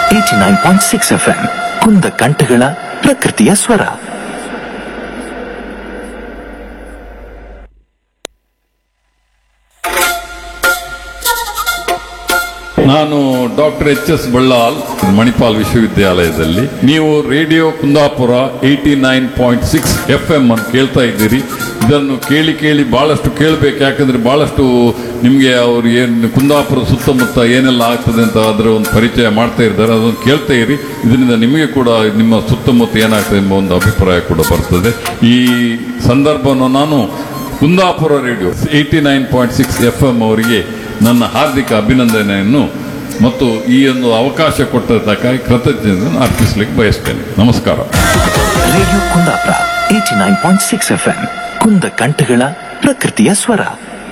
Eighty nine point six F M ಕುಂದ ಕಂಠಗಳ ಪ್ರಕೃತಿಯ ಸ್ವರ ನಾನು doctor H S Ballal Manipal ವಿಶ್ವವಿದ್ಯಾಲಯದಲ್ಲಿ ನೀವು radio Kundapura eighty nine point six F M ಅಂತ ಕೇಳ್ತಾ ಇದ್ದೀರಿ ಇದನ್ನು ಕೇಳಿ ಕೇಳಿ ಬಹಳಷ್ಟು ಕೇಳಬೇಕು ಯಾಕಂದ್ರೆ ಬಹಳಷ್ಟು ನಿಮಗೆ ಅವ್ರು ಏನು ಕುಂದಾಪುರ ಸುತ್ತಮುತ್ತ ಏನೆಲ್ಲ ಆಗ್ತದೆ ಅಂತ ಅದರ ಒಂದು ಪರಿಚಯ ಮಾಡ್ತಾ ಇದ್ದಾರೆ ಅದನ್ನು ಕೇಳ್ತಾ ಇರಿ ಇದರಿಂದ ನಿಮಗೆ ಕೂಡ ನಿಮ್ಮ ಸುತ್ತಮುತ್ತ ಏನಾಗ್ತದೆ ಎಂಬ ಒಂದು ಅಭಿಪ್ರಾಯ ಕೂಡ ಬರ್ತದೆ ಈ ಸಂದರ್ಭವನ್ನು ನಾನು Kundapura radio eighty nine point six F M ಅವರಿಗೆ ನನ್ನ ಹಾರ್ದಿಕ ಅಭಿನಂದನೆಯನ್ನು ಮತ್ತು ಈ ಒಂದು ಅವಕಾಶ ಕೊಟ್ಟದ್ದಕ್ಕಾಗಿ ಕೃತಜ್ಞತೆಯನ್ನು ಅರ್ಪಿಸಲಿಕ್ಕೆ ಬಯಸ್ತೇನೆ ನಮಸ್ಕಾರ radio Kundapura eighty nine point six F M ಕುಂದ ಕಂಠಗಳ ಪ್ರಕೃತಿಯ ಸ್ವರ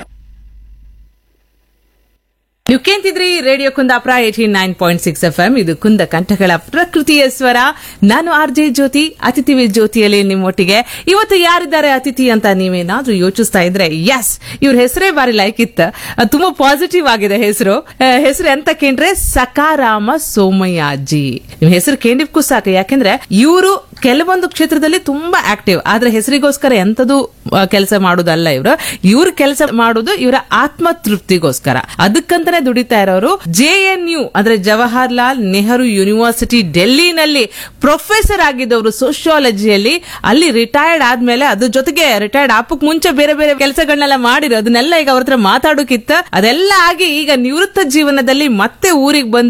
ನೀವು ಕೇಂತಿದ್ರಿ radio Kundapura eighty nine point six F M ಇದು ಕುಂದ ಕಂಠಗಳ ಪ್ರಕೃತಿಯ ಸ್ವರ ನಾನು ಆರ್ ಜೆ ಜ್ಯೋತಿ ಅತಿಥಿ ವಿತ್ ಜ್ಯೋತಿಯಲ್ಲಿ ನಿಮ್ಮೊಟ್ಟಿಗೆ ಇವತ್ತು ಯಾರಿದ್ದಾರೆ ಅತಿಥಿ ಅಂತ ನೀವೇನಾದ್ರೂ ಯೋಚಿಸ್ತಾ ಇದ್ರೆ ಎಸ್ ಇವ್ರ ಹೆಸರೇ ಬಾರಿ ಲೈಕ್ ಇತ್ತ ಅಹ್, ತುಂಬಾ ಪಾಸಿಟಿವ್ ಆಗಿದೆ ಹೆಸರು ಹೆಸರು ಎಂತ ಕೇಂದ್ರೆ ಸಕಾರಾಮ ಸೋಮಯ್ಯಾಜಿ ನಿಮ್ ಹೆಸರು ಕೇಂದ್ರಿಕ್ಕೂ ಸಾಕು ಯಾಕೆಂದ್ರೆ ಇವರು ಕೆಲವೊಂದು ಕ್ಷೇತ್ರದಲ್ಲಿ ತುಂಬಾ ಆಕ್ಟಿವ್ ಆದ್ರೆ ಹೆಸರಿಗೋಸ್ಕರ ಎಂತದು ಕೆಲಸ ಮಾಡುದಲ್ಲ ಇವರು ಇವ್ರ ಕೆಲಸ ಮಾಡುದು ಇವರ ಆತ್ಮ ತೃಪ್ತಿಗೋಸ್ಕರ ಅದಕ್ಕಂತಾನೆ ದುಡಿತಾ ಇರೋರು ಜೆ ಎನ್ ಯು ಅಂದ್ರೆ ಜವಾಹರ್ಲಾಲ್ ನೆಹರು ಯೂನಿವರ್ಸಿಟಿ ಡೆಲ್ಲಿನಲ್ಲಿ ಪ್ರೊಫೆಸರ್ ಆಗಿದ್ದವರು ಸೋಶಿಯಾಲಜಿಯಲ್ಲಿ ಅಲ್ಲಿ ರಿಟೈರ್ಡ್ ಆದ್ಮೇಲೆ ಅದ್ರ ಜೊತೆಗೆ ರಿಟೈರ್ಡ್ ಆಪಕ್ ಮುಂಚೆ ಬೇರೆ ಬೇರೆ ಕೆಲಸಗಳನ್ನೆಲ್ಲ ಮಾಡಿರೋ ಅದನ್ನೆಲ್ಲ ಈಗ ಅವ್ರ ಹತ್ರ ಮಾತಾಡೋಕಿತ್ತ ಅದೆಲ್ಲ ಆಗಿ ಈಗ ನಿವೃತ್ತ ಜೀವನದಲ್ಲಿ ಮತ್ತೆ ಊರಿಗೆ ಬಂದ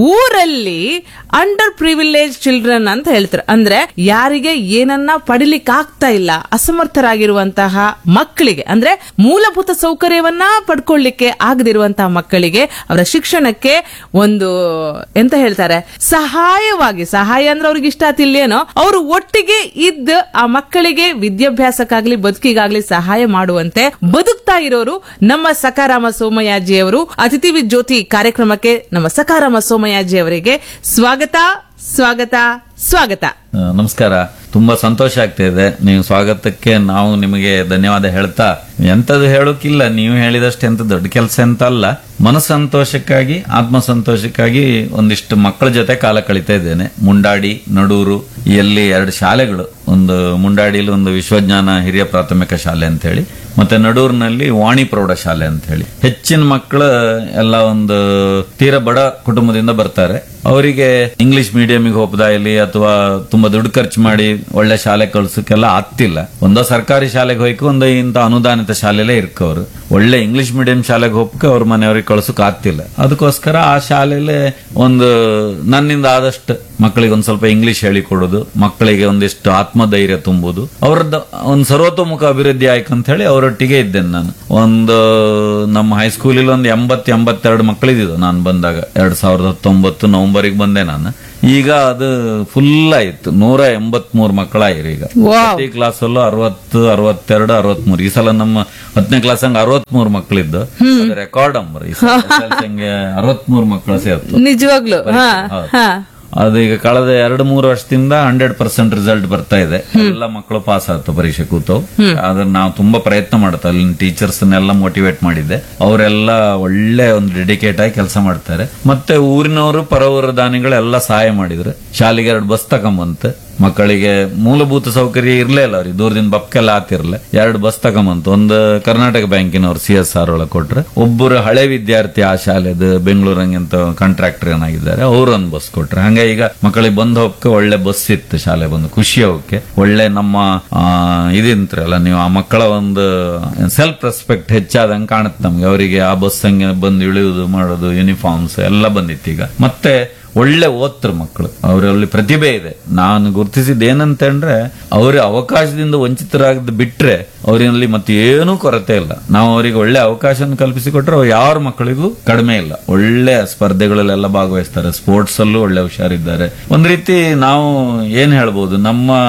ಊರಲ್ಲಿ ಅಂಡರ್ ಪ್ರಿವಿಲೇಜ್ ಚಿಲ್ಡ್ರನ್ ಅಂತ ಹೇಳ್ತಾರೆ ಅಂದ್ರೆ ಯಾರಿಗೆ ಏನನ್ನ ಪಡಿಲಿಕ್ಕೆ ಆಗ್ತಾ ಇಲ್ಲ ಅಸಮರ್ಥರಾಗಿರುವಂತಹ ಮಕ್ಕಳಿಗೆ ಅಂದ್ರೆ ಮೂಲಭೂತ ಸೌಕರ್ಯವನ್ನ ಪಡ್ಕೊಳ್ಳಿಕ್ಕೆ ಆಗದಿರುವಂತಹ ಮಕ್ಕಳಿಗೆ ಅವರ ಶಿಕ್ಷಣಕ್ಕೆ ಒಂದು ಎಂತ ಹೇಳ್ತಾರೆ ಸಹಾಯವಾಗಿ ಸಹಾಯ ಅಂದ್ರೆ ಅವ್ರಿಗೆ ಇಷ್ಟ ಆತಿಲ್ಲೇನೋ ಅವರು ಒಟ್ಟಿಗೆ ಇದ್ದ ಆ ಮಕ್ಕಳಿಗೆ ವಿದ್ಯಾಭ್ಯಾಸಕ್ಕಾಗ್ಲಿ ಬದುಕಿಗಾಗ್ಲಿ ಸಹಾಯ ಮಾಡುವಂತೆ ಬದುಕ್ತಾ ಇರೋರು ನಮ್ಮ ಸಕಾರಾಮ ಸೋಮಯಾಜಿ ಅವರು ಅತಿಥಿ ವಿತ್ ಜ್ಯೋತಿ ಕಾರ್ಯಕ್ರಮಕ್ಕೆ ನಮ್ಮ ಸಕಾರಾಮ ಸೋಮಯಾಜಿ ಅವರಿಗೆ ಸ್ವಾಗತ ಸ್ವಾಗತ ಸ್ವಾಗತ ಆ, ನಮಸ್ಕಾರ ತುಂಬಾ ಸಂತೋಷ ಆಗ್ತಾ ಇದೆ ನೀವು ಸ್ವಾಗತಕ್ಕೆ ನಾವು ನಿಮಗೆ ಧನ್ಯವಾದ ಹೇಳ್ತಾ ಎಂತದು ಹೇಳೋಕಿಲ್ಲ ನೀವು ಹೇಳಿದಷ್ಟು ಎಂತ ದೊಡ್ಡ ಕೆಲಸ ಅಂತ ಅಲ್ಲ ಮನಸ್ಸಂತೋಷಕ್ಕಾಗಿ ಆತ್ಮ ಸಂತೋಷಕ್ಕಾಗಿ ಒಂದಿಷ್ಟು ಮಕ್ಕಳ ಜೊತೆ ಕಾಲ ಕಳೀತಾ ಇದ್ದೇನೆ ಮುಂಡಾಡಿ ನಡೂರು ಎಲ್ಲಿ ಎರಡು ಶಾಲೆಗಳು ಒಂದು ಮುಂಡಾಡಿಲಿ ಒಂದು ವಿಶ್ವಜ್ಞಾನ ಹಿರಿಯ ಪ್ರಾಥಮಿಕ ಶಾಲೆ ಅಂತ ಹೇಳಿ ಮತ್ತೆ ನಡೂರಿನಲ್ಲಿ ವಾಣಿ ಪ್ರೌಢ ಶಾಲೆ ಅಂತ ಹೇಳಿ ಹೆಚ್ಚಿನ ಮಕ್ಕಳು ಎಲ್ಲ ಒಂದು ತೀರ ಬಡ ಕುಟುಂಬದಿಂದ ಬರ್ತಾರೆ ಅವರಿಗೆ ಇಂಗ್ಲಿಷ್ ಮೀಡಿಯಂಗೆ ಹೋಗ್ದಾಗಲಿ ಅಥವಾ ತುಂಬಾ ದುಡ್ಡು ಖರ್ಚು ಮಾಡಿ ಒಳ್ಳೆ ಶಾಲೆ ಕಳ್ಸಕ್ಕೆಲ್ಲ ಆಗ್ತಿಲ್ಲ ಒಂದೋ ಸರ್ಕಾರಿ ಶಾಲೆಗೆ ಹೋಯ್ಕು ಒಂದು ಇಂಥ ಅನುದಾನಿತ ಶಾಲೆಲೇ ಇರ್ಕವ್ರು ಒಳ್ಳೆ ಇಂಗ್ಲಿಷ್ ಮೀಡಿಯಂ ಶಾಲೆಗೆ ಹೋಗಕ್ಕೆ ಅವ್ರ ಮನೆಯವ್ರಿಗೆ ಕಳ್ಸಕ್ ಆಗ್ತಿಲ್ಲ ಅದಕ್ಕೋಸ್ಕರ ಆ ಶಾಲೆಲೆ ಒಂದು ನನ್ನಿಂದ ಆದಷ್ಟು ಮಕ್ಕಳಿಗೆ ಒಂದ್ ಸ್ವಲ್ಪ ಇಂಗ್ಲಿಷ್ ಹೇಳಿಕೊಡೋದು ಮಕ್ಕಳಿಗೆ ಒಂದಿಷ್ಟು ಆತ್ಮಧೈರ್ಯ ತುಂಬುದು ಅವ್ರದ್ದು ಒಂದು ಸರ್ವತೋಮುಖ ಅಭಿವೃದ್ಧಿ ಆಯ್ತು ಅಂತ ಹೇಳಿ ಅವರೊಟ್ಟಿಗೆ ಇದ್ದೇನೆ ನಾನು ಒಂದು ನಮ್ಮ ಹೈಸ್ಕೂಲಲ್ಲಿ ಒಂದು ಎಂಬತ್ ಎಂಬತ್ತೆರಡು ಮಕ್ಕಳಿದ್ದು ನಾನು ಬಂದಾಗ ಎರಡ್ ಸಾವಿರದ ಹತ್ತೊಂಬತ್ತು ನವೆಂಬರಿಗೆ ಬಂದೆ ನಾನು ಈಗ ಅದು ಫುಲ್ ಆಯ್ತು ನೂರ ಎಂಬತ್ ಮೂರು ಮಕ್ಕಳಾಯಿರು ಈಗ ಪ್ರತಿ ಕ್ಲಾಸ್ ಅಲ್ಲೂ ಅರವತ್ತು ಅರವತ್ತೆರಡು ಅರವತ್ಮೂರು ಈ ಸಲ ನಮ್ಮ ಹತ್ತನೇ ಕ್ಲಾಸ್ ಹಂಗ ಅರವತ್ಮೂರು ಮಕ್ಕಳಿದ್ದು ರೆಕಾರ್ಡ್ ಅಂಬರ್ ಈ ಸಲ ಹಂಗೆ ಅರವತ್ಮೂರು ಮಕ್ಕಳು ಸೇರ್ತು ನಿಜವಾಗ್ಲು ಹಾ ಹೌದು. ಹಾ ಅದು ಈಗ ಕಳೆದ ಎರಡು ಮೂರು ವರ್ಷದಿಂದ ಹಂಡ್ರೆಡ್ ಪರ್ಸೆಂಟ್ ರಿಸಲ್ಟ್ ಬರ್ತಾ ಇದೆ ಎಲ್ಲ ಮಕ್ಕಳು ಪಾಸ್ ಆಯ್ತು ಪರೀಕ್ಷೆ ಕೂತವು ಆದ್ರೆ ನಾವು ತುಂಬಾ ಪ್ರಯತ್ನ ಮಾಡ್ತಾ ಅಲ್ಲಿನ ಟೀಚರ್ಸ್ ನೆಲ್ಲ ಮೋಟಿವೇಟ್ ಮಾಡಿದ್ದೆ ಅವರೆಲ್ಲ ಒಳ್ಳೆ ಒಂದು ಡೆಡಿಕೇಟ್ ಆಗಿ ಕೆಲಸ ಮಾಡ್ತಾರೆ ಮತ್ತೆ ಊರಿನವರು ಪರವೂರ ದಾನಿಗಳೆಲ್ಲ ಸಹಾಯ ಮಾಡಿದ್ರು ಶಾಲೆಗೆ ಎರಡು ಬಸ್ ತಗೊಂಬಂತ ಮಕ್ಕಳಿಗೆ ಮೂಲಭೂತ ಸೌಕರ್ಯ ಇರ್ಲೇ ಇಲ್ಲ ಅವ್ರಿಗೆ ದೂರದಿಂದ ಬಕ್ಕೆಲ್ಲ ಆತಿರ್ಲ ಎರಡು ಬಸ್ ತಗೊಂಬಂತು ಒಂದು ಕರ್ನಾಟಕ ಬ್ಯಾಂಕಿನವ್ರು ಸಿ ಎಸ್ ಆರ್ ಒಳಗೆ ಕೊಟ್ರೆ ಒಬ್ಬರು ಹಳೆ ವಿದ್ಯಾರ್ಥಿ ಆ ಶಾಲೆದು ಬೆಂಗಳೂರಂಗಿಂತ ಕಾಂಟ್ರಾಕ್ಟರ್ ಏನಾಗಿದ್ದಾರೆ ಅವ್ರು ಒಂದು ಬಸ್ ಕೊಟ್ರೆ ಹಂಗೆ ಈಗ ಮಕ್ಕಳಿಗೆ ಬಂದು ಹೋಗಕ್ಕೆ ಒಳ್ಳೆ ಬಸ್ ಇತ್ತು ಶಾಲೆ ಬಂದು ಖುಷಿ ಹೋಗಕ್ಕೆ ಒಳ್ಳೆ ನಮ್ಮ ಆ, ಇದಿಂತ್ರಲ್ಲ ನೀವು ಆ ಮಕ್ಕಳ ಒಂದು ಸೆಲ್ಫ್ ರೆಸ್ಪೆಕ್ಟ್ ಹೆಚ್ಚಾದಂಗೆ ಕಾಣುತ್ತೆ ನಮ್ಗೆ ಅವರಿಗೆ ಆ ಬಸ್ ಹಂಗೆ ಬಂದು ಇಳಿಯುವುದು ಮಾಡೋದು ಯೂನಿಫಾರ್ಮ್ಸ್ ಎಲ್ಲ ಬಂದಿತ್ತು ಈಗ ಮತ್ತೆ ಒಳ್ಳೆ ಓದ್ತರು ಮಕ್ಕಳು ಅವರಲ್ಲಿ ಪ್ರತಿಭೆ ಇದೆ ನಾನು ಗುರುತಿಸಿದ ಏನಂತಂದ್ರೆ ಅವರ ಅವಕಾಶದಿಂದ ವಂಚಿತರಾಗದ್ ಬಿಟ್ರೆ ಅವರಲ್ಲಿ ಮತ್ತೆ ಏನೂ ಕೊರತೆ ಇಲ್ಲ ನಾವು ಅವರಿಗೆ ಒಳ್ಳೆ ಅವಕಾಶ ಕಲ್ಪಿಸಿಕೊಟ್ರೆ ಅವ್ರು ಯಾರ ಮಕ್ಕಳಿಗೂ ಕಡಿಮೆ ಇಲ್ಲ ಒಳ್ಳೆ ಸ್ಪರ್ಧೆಗಳಲ್ಲೆಲ್ಲ ಭಾಗವಹಿಸ್ತಾರೆ ಸ್ಪೋರ್ಟ್ಸ್ ಅಲ್ಲೂ ಒಳ್ಳೆ ಹುಷಾರಿದ್ದಾರೆ ಒಂದ್ ರೀತಿ ನಾವು ಏನ್ ಹೇಳ್ಬೋದು ನಮ್ಮ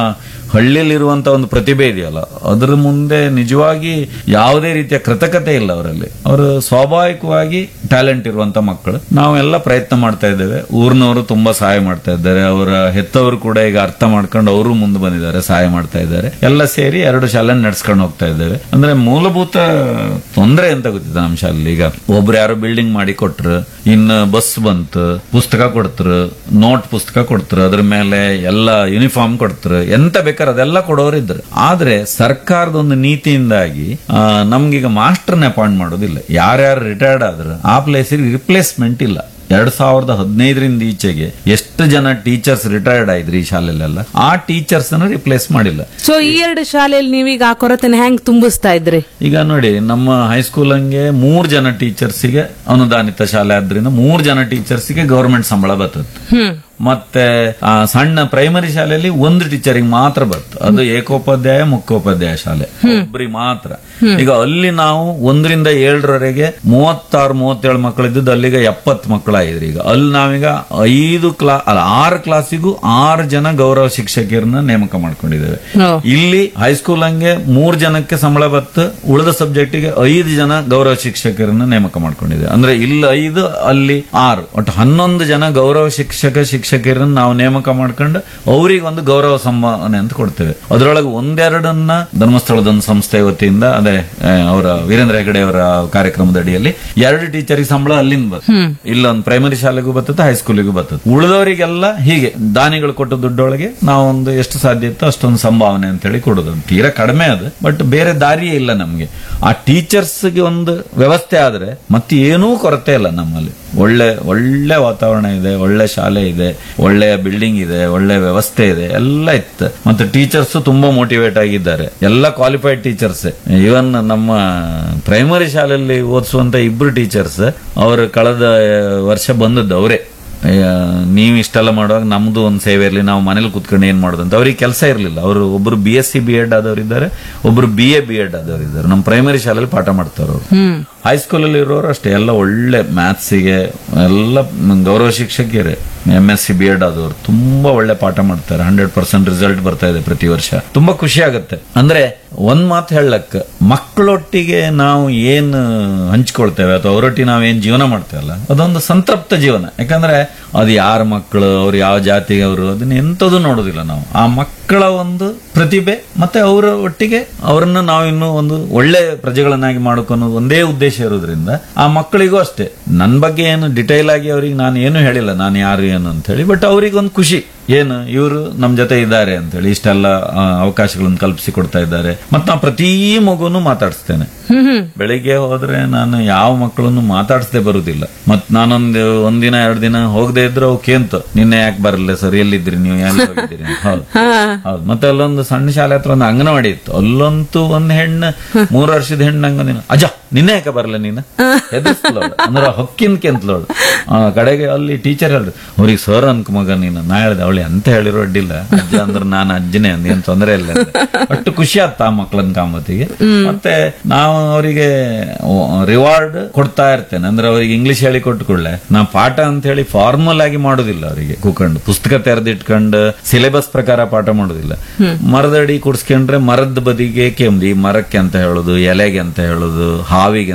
ಹಳ್ಳಿಯಲ್ಲಿರುವಂತ ಒಂದು ಪ್ರತಿಭೆ ಇದೆಯಲ್ಲ ಅದ್ರ ಮುಂದೆ ನಿಜವಾಗಿ ಯಾವುದೇ ರೀತಿಯ ಕೃತಕತೆ ಇಲ್ಲ ಅವರಲ್ಲಿ ಅವರು ಸ್ವಾಭಾವಿಕವಾಗಿ ಟ್ಯಾಲೆಂಟ್ ಇರುವಂತ ಮಕ್ಕಳು ನಾವೆಲ್ಲ ಪ್ರಯತ್ನ ಮಾಡ್ತಾ ಇದ್ದೇವೆ ಊರಿನವರು ತುಂಬಾ ಸಹಾಯ ಮಾಡ್ತಾ ಇದ್ದಾರೆ ಅವರ ಹೆತ್ತವರು ಕೂಡ ಈಗ ಅರ್ಥ ಮಾಡ್ಕೊಂಡು ಅವರು ಮುಂದೆ ಬಂದಿದ್ದಾರೆ ಸಹಾಯ ಮಾಡ್ತಾ ಇದ್ದಾರೆ ಎಲ್ಲ ಸೇರಿ ಎರಡು ಶಾಲೆ ನಡ್ಸ್ಕೊಂಡು ಹೋಗ್ತಾ ಇದ್ದೇವೆ ಅಂದ್ರೆ ಮೂಲಭೂತ ತೊಂದರೆ ಅಂತ ಗೊತ್ತಿದೆ ನಮ್ಮ ಶಾಲೆಯಲ್ಲಿ ಈಗ ಒಬ್ರು ಯಾರೋ ಬಿಲ್ಡಿಂಗ್ ಮಾಡಿ ಕೊಟ್ರು ಇನ್ನು ಬಸ್ ಬಂತು ಪುಸ್ತಕ ಕೊಡ್ತರು ನೋಟ್ ಪುಸ್ತಕ ಕೊಡ್ತರು ಅದ್ರ ಮೇಲೆ ಎಲ್ಲ ಯೂನಿಫಾರ್ಮ್ ಕೊಡ್ತರು ಎಂತ ಬೇಕಾದ್ರೆ ಅದೆಲ್ಲ ಕೊಡೋರು ಇದ್ರು ಆದ್ರೆ ಸರ್ಕಾರದ ಒಂದು ನೀತಿಯಿಂದಾಗಿ ಆ, ನಮ್ಗೀಗ ಮಾಸ್ಟರ್ನ ಅಪಾಯಿಂಟ್ ಮಾಡೋದಿಲ್ಲ ಯಾರ್ಯಾರು ರಿಟೈರ್ಡ್ ಆದ್ರು ಆ ಪ್ಲೇಸಿಗೆ ರಿಪ್ಲೇಸ್ಮೆಂಟ್ ಇಲ್ಲ ಎರಡ್ ಸಾವಿರದ ಹದಿನೈದರಿಂದ ಈಚೆಗೆ ಎಷ್ಟು ಜನ ಟೀಚರ್ಸ್ ರಿಟೈರ್ಡ್ ಆಯ್ದ್ರಿ ಈ ಶಾಲೆಲೆಲ್ಲ ಆ ಟೀಚರ್ಸ್ ಅನ್ನ ರಿಪ್ಲೇಸ್ ಮಾಡಿಲ್ಲ ಸೊ ಈ ಎರಡು ಶಾಲೆಯಲ್ಲಿ ನೀವೀಗ ಆ ಕೊರತೆನ ಹೆಂಗ್ ತುಂಬಿಸ್ತಾ ಇದ್ರಿ ಈಗ ನೋಡಿ ನಮ್ಮ ಹೈಸ್ಕೂಲ್ ಹಂಗೆ ಮೂರ್ ಜನ ಟೀಚರ್ಸಿಗೆ ಅನುದಾನಿತ ಶಾಲೆ ಆದ್ರಿಂದ ಮೂರ್ ಜನ ಟೀಚರ್ಸಿಗೆ ಗವರ್ಮೆಂಟ್ ಸಂಬಳ ಬರ್ತದೆ ಹ್ಮ್ ಮತ್ತೆ ಆ, ಸಣ್ಣ ಪ್ರೈಮರಿ ಶಾಲೆಯಲ್ಲಿ ಒಂದು ಟೀಚರಿಗೆ ಮಾತ್ರ ಬರ್ತದೆ ಅದು ಏಕೋಪಾಧ್ಯಾಯ ಮುಖ್ಯೋಪಾಧ್ಯಾಯ ಶಾಲೆ ಒಬ್ರಿಗೆ ಮಾತ್ರ ಈಗ ಅಲ್ಲಿ ನಾವು ಒಂದರಿಂದ ಏಳರವರೆಗೆ ಮೂವತ್ತಾರು ಮೂವತ್ತೇಳು ಮಕ್ಕಳಿದ್ದು ಅಲ್ಲಿಗೆ ಎಪ್ಪತ್ತು ಮಕ್ಕಳಾಗಿದ್ರಿ ಈಗ ಅಲ್ಲಿ ನಾವೀಗ ಐದು ಕ್ಲಾ ಅಲ್ಲ ಆರು ಕ್ಲಾಸಿಗೂ ಆರು ಜನ ಗೌರವ ಶಿಕ್ಷಕಿಯರನ್ನ ನೇಮಕ ಮಾಡ್ಕೊಂಡಿದ್ದೇವೆ ಓ. ಇಲ್ಲಿ ಹೈಸ್ಕೂಲ್ ಹಂಗೆ ಮೂರ್ ಜನಕ್ಕೆ ಸಂಬಳ ಬತ್ತು ಉಳಿದ ಸಬ್ಜೆಕ್ಟಿಗೆ ಐದು ಜನ ಗೌರವ ಶಿಕ್ಷಕರನ್ನ ನೇಮಕ ಮಾಡ್ಕೊಂಡಿದೆ ಅಂದ್ರೆ ಇಲ್ಲಿ ಐದು ಅಲ್ಲಿ ಆರು ಒಟ್ಟು ಹನ್ನೊಂದು ಜನ ಗೌರವ ಶಿಕ್ಷಕ ಶಿಕ್ಷಕಿಯರನ್ನ ನಾವು ನೇಮಕ ಮಾಡ್ಕೊಂಡು ಅವರಿಗೆ ಒಂದು ಗೌರವ ಸಂಭಾವನೆ ಅಂತ ಕೊಡ್ತೇವೆ ಅದರೊಳಗೆ ಒಂದೆರಡನ್ನ ಧರ್ಮಸ್ಥಳದ ಒಂದು ಸಂಸ್ಥೆ ವತಿಯಿಂದ ಅದೇ ಆ, ಅವರ ವೀರೇಂದ್ರ ಹೆಗಡೆ ಅವರ ಕಾರ್ಯಕ್ರಮದ ಅಡಿಯಲ್ಲಿ ಎರಡು ಟೀಚರಿಗೆ ಸಂಬಳ ಅಲ್ಲಿಂದ ಬರ್ತದೆ ಇಲ್ಲೊಂದು ಪ್ರೈಮರಿ ಶಾಲೆಗೂ ಬರ್ತದೆ ಹೈಸ್ಕೂಲಿಗೂ ಬರ್ತದೆ ಉಳಿದವರಿಗೆಲ್ಲ ಹೀಗೆ ದಾನಿಗಳು ಕೊಟ್ಟ ದುಡ್ಡೊಳಗೆ ನಾವೊಂದು ಎಷ್ಟು ಸಾಧ್ಯ ಇತ್ತು ಅಷ್ಟೊಂದು ಸಂಭಾವನೆ ಅಂತ ಹೇಳಿ ಕೊಡೋದು ತೀರಾ ಕಡಿಮೆ ಅದು ಬಟ್ ಬೇರೆ ದಾರಿಯೇ ಇಲ್ಲ ನಮ್ಗೆ ಆ ಟೀಚರ್ಸ್ಗೆ ಒಂದು ವ್ಯವಸ್ಥೆ ಆದ್ರೆ ಮತ್ತೆ ಏನೂ ಕೊರತೆ ಇಲ್ಲ ನಮ್ಮಲ್ಲಿ ಒಳ್ಳೆ ಒಳ್ಳೆ ವಾತಾವರಣ ಇದೆ ಒಳ್ಳೆ ಶಾಲೆ ಇದೆ ಒಳ್ಳೆಯ ಬಿಲ್ಡಿಂಗ್ ಇದೆ ಒಳ್ಳೆ ವ್ಯವಸ್ಥೆ ಇದೆ ಎಲ್ಲ ಇತ್ತು ಮತ್ತೆ ಟೀಚರ್ಸ್ ತುಂಬಾ ಮೋಟಿವೇಟ್ ಆಗಿದ್ದಾರೆ ಎಲ್ಲ ಕ್ವಾಲಿಫೈಡ್ ಟೀಚರ್ಸ್ ಇವನ್ ನಮ್ಮ ಪ್ರೈಮರಿ ಶಾಲೆಯಲ್ಲಿ ಓದಿಸುವಂತ ಇಬ್ರು ಟೀಚರ್ಸ್ ಅವರು ಕಳೆದ ವರ್ಷ ಬಂದದ್ದು ಅವರೇ ನೀವು ಇಷ್ಟೆಲ್ಲ ಮಾಡುವಾಗ ನಮ್ದು ಒಂದು ಸೇವೆ ಇರಲಿ ನಾವು ಮನೇಲಿ ಕುತ್ಕೊಂಡು ಏನ್ ಮಾಡೋದು ಅಂತ ಅವ್ರಿಗೆ ಕೆಲಸ ಇರಲಿಲ್ಲ ಅವರು ಒಬ್ರು B S C B Ed ಆದವರಿದ್ದಾರೆ ಒಬ್ರು ಬಿ ಎ ಬಿ ಎಡ್ ಆದವರಿದ್ದಾರೆ ನಮ್ಮ ಪ್ರೈಮರಿ ಶಾಲೆಯಲ್ಲಿ ಪಾಠ ಮಾಡ್ತಾರೆ ಅವರು ಹೈಸ್ಕೂಲಲ್ಲಿ ಇರೋರು ಅಷ್ಟೇ ಎಲ್ಲ ಒಳ್ಳೆ ಮ್ಯಾಥ್ಸಿಗೆ ಎಲ್ಲ ಗೌರವ ಶಿಕ್ಷಕಿಯರೇ M S C B Ed ಆದವರು ತುಂಬಾ ಒಳ್ಳೆ ಪಾಠ ಮಾಡ್ತಾರೆ ಹಂಡ್ರೆಡ್ ಪರ್ಸೆಂಟ್ ರಿಸಲ್ಟ್ ಬರ್ತಾ ಇದೆ ಪ್ರತಿ ವರ್ಷ ತುಂಬಾ ಖುಷಿ ಆಗುತ್ತೆ ಅಂದ್ರೆ ಒಂದ್ ಮಾತು ಹೇಳಕ್ ಮಕ್ಕಳೊಟ್ಟಿಗೆ ನಾವು ಏನ್ ಹಂಚ್ಕೊಳ್ತೇವೆ ಅಥವಾ ಅವರೊಟ್ಟಿಗೆ ನಾವೇನ್ ಜೀವನ ಮಾಡ್ತೇವಲ್ಲ ಅದೊಂದು ಸಂತೃಪ್ತ ಜೀವನ ಯಾಕಂದ್ರೆ ಅದು ಯಾರ ಮಕ್ಕಳು ಅವ್ರು ಯಾವ ಜಾತಿಗೆ ಅವರು ಅದನ್ನ ಎಂತದು ನೋಡೋದಿಲ್ಲ ನಾವು ಆ ಮಕ್ಕಳ ಒಂದು ಪ್ರತಿಭೆ ಮತ್ತೆ ಅವರ ಒಟ್ಟಿಗೆ ಅವರನ್ನ ನಾವು ಇನ್ನು ಒಂದು ಒಳ್ಳೆ ಪ್ರಜೆಗಳನ್ನಾಗಿ ಮಾಡೋಕನ್ನೋದು ಒಂದೇ ಉದ್ದೇಶ ಇರೋದ್ರಿಂದ ಆ ಮಕ್ಕಳಿಗೂ ಅಷ್ಟೇ ನನ್ನ ಬಗ್ಗೆ ಏನು ಡಿಟೈಲ್ ಆಗಿ ಅವ್ರಿಗೆ ನಾನು ಏನು ಹೇಳಿಲ್ಲ ನಾನು ಯಾರು ಏನು ಅಂತ ಹೇಳಿ ಬಟ್ ಅವ್ರಿಗೊಂದು ಖುಷಿ ಏನು ಇವರು ನಮ್ ಜೊತೆ ಇದ್ದಾರೆ ಅಂತ ಹೇಳಿ ಇಷ್ಟೆಲ್ಲ ಆ, ಅವಕಾಶಗಳನ್ನು ಕಲ್ಪಿಸಿ ಕೊಡ್ತಾ ಇದ್ದಾರೆ ಮತ್ತೆ ನಾವು ಪ್ರತಿ ಮಗುನು ಮಾತಾಡಿಸ್ತೇನೆ ಬೆಳಿಗ್ಗೆ ಹೋದ್ರೆ ನಾನು ಯಾವ ಮಕ್ಕಳನ್ನು ಮಾತಾಡಿಸದೆ ಬರುದಿಲ್ಲ ಮತ್ ನಾನೊಂದು ಒಂದಿನ ಎರಡು ದಿನ ಹೋಗದೆ ಇದ್ರೆ ಅವಕ್ಕೆ ಅಂತ ನಿನ್ನೆ ಯಾಕೆ ಬರಲ್ಲ ಸರ್ ಎಲ್ಲಿದ್ರಿ ನೀವು ಎಲ್ಲಿ ಹೋಗಿದ್ದೀರಿ ಅಂತ. ಹೌದು ಹೌದು ಮತ್ತೆ ಅಲ್ಲೊಂದು ಸಣ್ಣ ಶಾಲೆ ಹತ್ರ ಒಂದು ಅಂಗನವಾಡಿ ಇತ್ತು ಅಲ್ಲಂತೂ ಒಂದ್ ಹೆಣ್ಣು ಮೂರು ವರ್ಷದ ಹೆಣ್ಣು ಅಂಗನ ಅಜ್ಜ ನಿನ್ನೆ ಯಾಕೆ ಬರಲ್ಲ ನೀನು ಹೆದರ್ಸ್ಲೋಳು ಅಂದ್ರೆ ಹೊಕ್ಕಿನ್ಕೆ ಅಂತಲೋಳು ಆ ಕಡೆಗೆ ಅಲ್ಲಿ ಟೀಚರ್ ಹೇಳ್ರು ಅವ್ರಿಗೆ ಸರ್ ಅನ್ಕ ಮಗ ನೀನು ನಾ ಹೇಳ್ದೆ ಅವಳಿ ಅಂತ ಹೇಳಿರೋ ಅಡ್ಡಿಲ್ಲ ಅಜ್ಜ ಅಂದ್ರೆ ನಾನು ಅಜ್ಜನೇ ಅಂದ ಏನ್ ತೊಂದರೆ ಇಲ್ಲ ಅಂದೆ. ಅಷ್ಟು ಖುಷಿ ಆತ್ತ ಆ ಮಕ್ಕಳನ್ನ ಕಾಮತಿಗೆ ಮತ್ತೆ ನಾವು ಅವರಿಗೆ ರಿವಾರ್ಡ್ ಕೊಡ್ತಾ ಇರ್ತೇನೆ ಅಂದ್ರೆ ಅವರಿಗೆ ಇಂಗ್ಲಿಷ್ ಹೇಳಿ ಕೊಟ್ಟು ಕೂಡಲೇ ನಾ ಪಾಠ ಅಂತ ಹೇಳಿ ಫಾರ್ಮಲ್ ಆಗಿ ಮಾಡೋದಿಲ್ಲ ಅವರಿಗೆ ಕೂಕೊಂಡು ಪುಸ್ತಕ ತೆರೆದಿಟ್ಕೊಂಡು ಸಿಲೆಬಸ್ ಪ್ರಕಾರ ಪಾಠ ಮಾಡೋದಿಲ್ಲ ಮರದಡಿ ಕುಡ್ಸ್ಕೊಂಡ್ರೆ ಮರದ ಬದಿಗೆ ಕೆಮ್ದಿ ಮರಕ್ಕೆ ಅಂತ ಹೇಳೋದು ಎಲೆಗೆ ಅಂತ ಹೇಳೋದು ಹಾವಿಗೆ